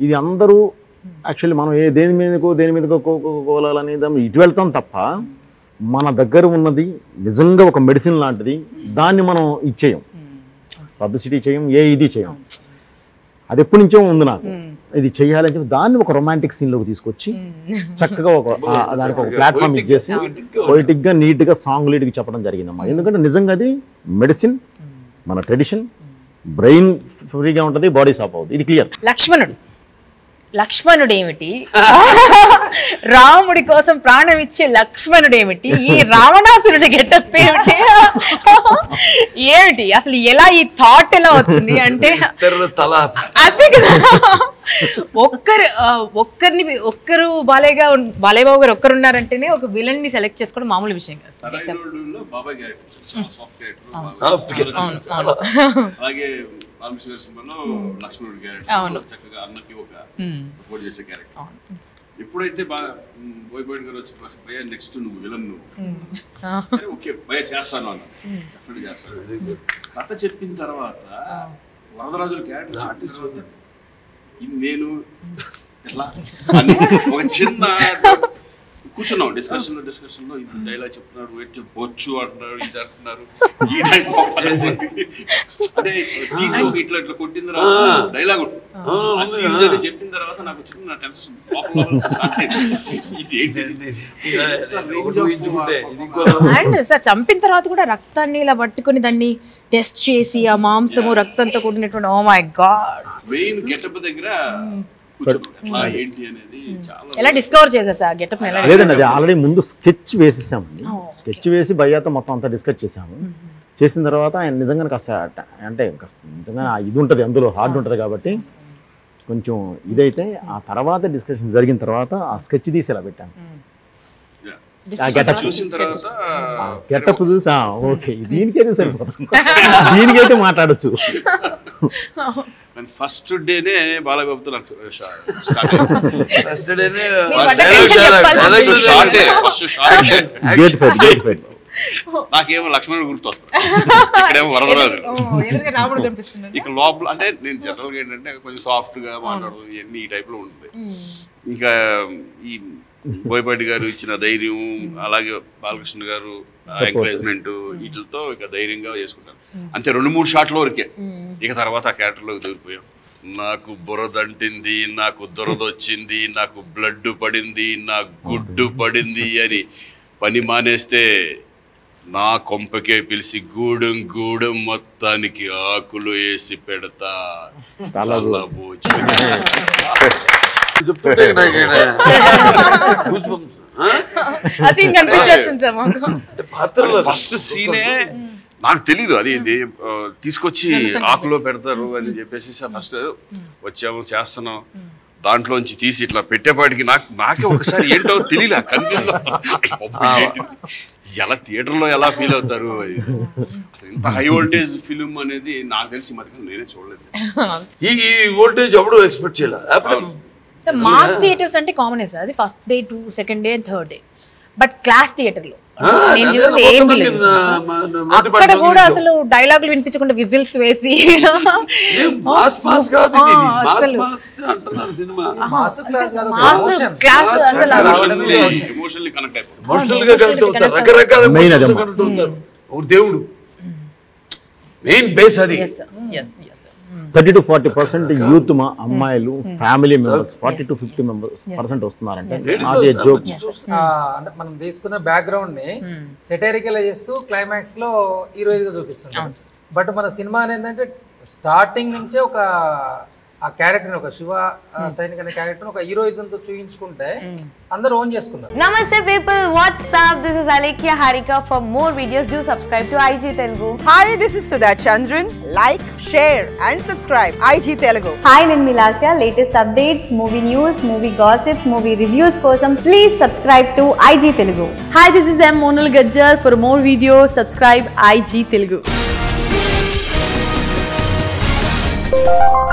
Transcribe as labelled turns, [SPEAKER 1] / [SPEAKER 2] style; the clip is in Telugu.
[SPEAKER 1] ఇది అందరూ యాక్చువల్లీ మనం ఏ దేని మీదకో దేని మీదకో కో- కో- కోలాలని దాన్ని ఇటు వెళ్తాం తప్ప మన దగ్గర ఉన్నది నిజంగా ఒక మెడిసిన్ లాంటిది దాన్ని మనం ఇచ్చేయం పబ్లిసిటీ చేయం ఏ ఇది చేయం అది ఎప్పటి నుంచో ఉంది నాకు ఇది చేయాలని చెప్పి దాన్ని ఒక రొమాంటిక్ సీన్లోకి తీసుకొచ్చి చక్కగా ఒక ఆ, దానికి ఒక ప్లాట్ఫామ్ ఇచ్చేసి పొయిటిక్గా నీట్గా సాంగ్ లీడ్కి చెప్పడం జరిగిందమ్మా ఎందుకంటే నిజంగా అది మెడిసిన్ మన ట్రెడిషన్ బ్రెయిన్ ఫ్రీగా ఉంటుంది బాడీ సాఫ్ అవుతుంది ఇది క్లియర్
[SPEAKER 2] లక్ష్మణుడు లక్ష్మణుడు ఏమిటి రాముడి కోసం ప్రాణం ఇచ్చే లక్ష్మణుడు ఏమిటి ఈ రావణాసురుడి గెటప్ ఏమిటి ఏమిటి అసలు ఎలా ఈ థాట్ ఎలా వచ్చింది అంటే
[SPEAKER 3] ఇద్దరు తల
[SPEAKER 2] అదే కదా ఒక్కరు ఆ, ఒక్కరిని ఒక్కరు బాలేగా ఉన్- బాలయ్య బాబు గారు ఒక్కరు ఉన్నారంటేనే ఒక విలన్ ని సెలెక్ట్ చేసుకోవడం మామూలు విషయం కాదు సార్.
[SPEAKER 4] సరైనోడులో బాబాయ్ character soft character
[SPEAKER 3] Soft character.
[SPEAKER 4] అలాగే రామకృష్ణ సినిమాలో లక్ష్మణుడి
[SPEAKER 2] అవును.
[SPEAKER 4] క్యారెక్టర్ చక్కగా అన్నకి ఒక సపోర్ట్ చేసే క్యారెక్టర్ ఎప్పుడైతే బా బోయపాటి గారు వచ్చి "ఫస్ట్ భయ్యా నెక్స్ట్ నువ్వు విలన్ నువ్వు సరే ఓకే భయ చేస్తాను అన్న డెఫినెట్ చేస్తాను కథ చెప్పిన తర్వాత వరదరాజుల క్యారెక్టర్ చెప్పిన తర్వాత ఇది నేను ఎట్లా అని ఒక చిన్న కూర్చున్నాం డిస్కషన్ లో డిస్కషన్ లో ఇది డైలాగ్ చెప్తున్నారు వెయిట్ బొచ్చు అంటున్నారు ఇది అంటున్నారు ఈ టైప్ అంటే తీసి ఒక ఇట్లా ఇట్లా కొట్టిన తర్వాత డైలాగ్ సీన్స్ అని చెప్పిన తర్వాత నాకు చిన్న టెన్షన్ లోపల లోపల start అయింది. ఇది ఏంటి
[SPEAKER 3] ఒకటి ఊహించుకుంటే ఇది ఇంకో
[SPEAKER 2] అండ్ సార్ చంపిన తర్వాత కూడా రక్తాన్ని ఇలా పట్టుకొని దాన్ని టెస్ట్ చేసి ఆ మాంసము రక్తంతో కూడినటువంటి oh my god
[SPEAKER 4] main getup దగ్గర కూర్చున్నాం ఎట్లా ఏంటి అనేది చాలా
[SPEAKER 2] ఎలా డిస్కవర్ చేశారు సార్ గెటప్ ఎలా
[SPEAKER 1] లేదండి అది ఆల్రెడీ ముందు స్కెచ్ వేసేసామండి స్కెచ్ వేసి భయ్యాతో మొత్తం అంతా డిస్కస్ చేసాము చేసిన తర్వాత ఆయన నిజంగా కాస్త ట- అంటే కాస్త నిజంగా ఆ ఇది ఉంటుంది అందులో హార్డ్ ఉంటుంది కాబట్టి కొంచెం ఇదైతే ఆ తర్వాత డిస్కషన్ జరిగిన తర్వాత ఆ స్కెచ్ తీసి ఇలా పెట్టాను ఆ గెటప్
[SPEAKER 4] చూసిన తర్వాత
[SPEAKER 1] గెటప్ చూసా ఓకే దీనికైతే సరిపోతుంది దీనికైతే మాట్లాడొచ్చు
[SPEAKER 4] ఫస్ట్ డేనే బాలబాబుతో నాకు స్టార్ట్ అయింది
[SPEAKER 3] ఫస్ట్ డేనే
[SPEAKER 2] పడ్డ tension చెప్పాలి.
[SPEAKER 4] Short first short
[SPEAKER 1] gate fight gate fight
[SPEAKER 4] నాకేమో లక్ష్మణుడు గుర్తొస్తాడు ఇక్కడేమో వరదరాజు
[SPEAKER 2] రాముడు కనిపిస్తున్నాడు
[SPEAKER 4] ఇక లోపల అంటే నేను జనరల్గా ఏంటంటే కొంచెం సాఫ్ట్ గా మాట్లాడడం ఇవన్నీ ఈ టైప్ లో ఉంటుంది ఇంకా ఈ బోయపాటి గారు ఇచ్చిన ధైర్యం అలాగే బాలకృష్ణ గారు ఎంకరేజ్మెంట్ వీటితో ఇక ధైర్యంగా చేసుకుంటాను అంతే రెండు మూడు షాట్ల వరకే ఇక తర్వాత ఆ క్యారెక్టర్లోకి దూరిపోయాం నాకు బురదంటింది నాకు దురదొచ్చింది నాకు బ్లడ్ పడింది నా గుడ్డు పడింది అని పని మానేస్తే నా కొంపకే పిలిచి గూడెం గూడెం మొత్తానికి ఆకులు వేసి పెడతా
[SPEAKER 1] చాలా
[SPEAKER 4] తలబోచి.
[SPEAKER 3] చెప్తుంటే నాకు ఈడ goosebumps. ఆ?
[SPEAKER 2] ఆ సీన్ కనిపించేస్తుంది సార్ మాకు
[SPEAKER 3] అంటే పాత్రలో
[SPEAKER 4] ఫస్ట్ సీనే నాకు తెలీదు అది ఇది, ఆ, తీసుకొచ్చి ఆకులో పెడతారు అని చెప్పేసి ఫస్ట్ వచ్చాము చేస్తున్నాం దాంట్లోంచి తీసి ఇట్లా పెట్టేపాటికి నాకు నాకే ఒకసారి ఏంటో తెలియలే కన్ఫ్యూజ్ ఎలా థియేటర్లో ఎలా ఫీల్ అవుతారు అది. అసలు ఇంత హై వోల్టేజ్ ఫిలిం అనేది నాకు తెలిసి మధ్య నేనే చూడలేదు
[SPEAKER 3] ఈ ఈ వోల్టేజ్ ఎప్పుడు ఎక్స్పెక్ట్ చేయాలి
[SPEAKER 2] సార్ మాస్ థియేటర్స్ అంటే కామన్ సార్ అది first day two second day third day but class theatre లో నేను చూసింది ఏం లేదు అక్కడ కూడా అసలు డైలాగులు వినిపించకుండా విజిల్స్ వేసి
[SPEAKER 3] మాస్ మాస్ కాదు
[SPEAKER 2] ఆ,
[SPEAKER 3] ఇది. మాస్
[SPEAKER 2] అసలు.
[SPEAKER 3] మాస్ అంటున్నారు సినిమా
[SPEAKER 5] మాసు క్లాస్ కాదు
[SPEAKER 2] మాస్ క్లాస్ అసలు
[SPEAKER 4] ఎమోషనల్లీ ఎమోషనల్లీ కనెక్ట్ అయిపోతుంది
[SPEAKER 3] ఎమోషనల్ గా కనెక్ట్ అవుతారు రకరకాల
[SPEAKER 1] Main
[SPEAKER 3] emotions
[SPEAKER 1] అదమ్మా.
[SPEAKER 3] కనెక్ట్ అవుతారు ఒక దేవుడు మెయిన్ బేస్ అది
[SPEAKER 2] yes yes yes
[SPEAKER 1] thirty to forty percent youth మా అమ్మాయిలు family members forty to fifty members percent వస్తున్నారంటే అదే జోక్
[SPEAKER 5] ఆ, అంటే మనం తీసుకున్న బ్యాక్గ్రౌండ్ ని సెటైరికల్ చేస్తూ క్లైమాక్స్ లో హీరోయిన్ గా చూపిస్తుంటాం బట్ మన సినిమా ఏంటంటే స్టార్టింగ్ నుంచే ఒక ఆ క్యారెక్టర్ ఒక శివ ఆ, సైనిక్ అనే క్యారెక్టర్ ఒక హీరోయిజం తో చూపించుకుంటే అందరూ ఓన్ చేసుకున్నారు
[SPEAKER 6] Namaste people, what's up? This is Alekia Harika. For more videos, do subscribe to IG Telugu.
[SPEAKER 7] Hi, this is Sudha Chandran. Like, share, and subscribe. IG Telugu.
[SPEAKER 6] Hi, నేను మిలాసియా latest updates movie news movie gossips movie reviews కోసం please subscribe to IG Telugu
[SPEAKER 8] Hi, this is M. Monal Gajjar. For more videos, subscribe IG Telugu.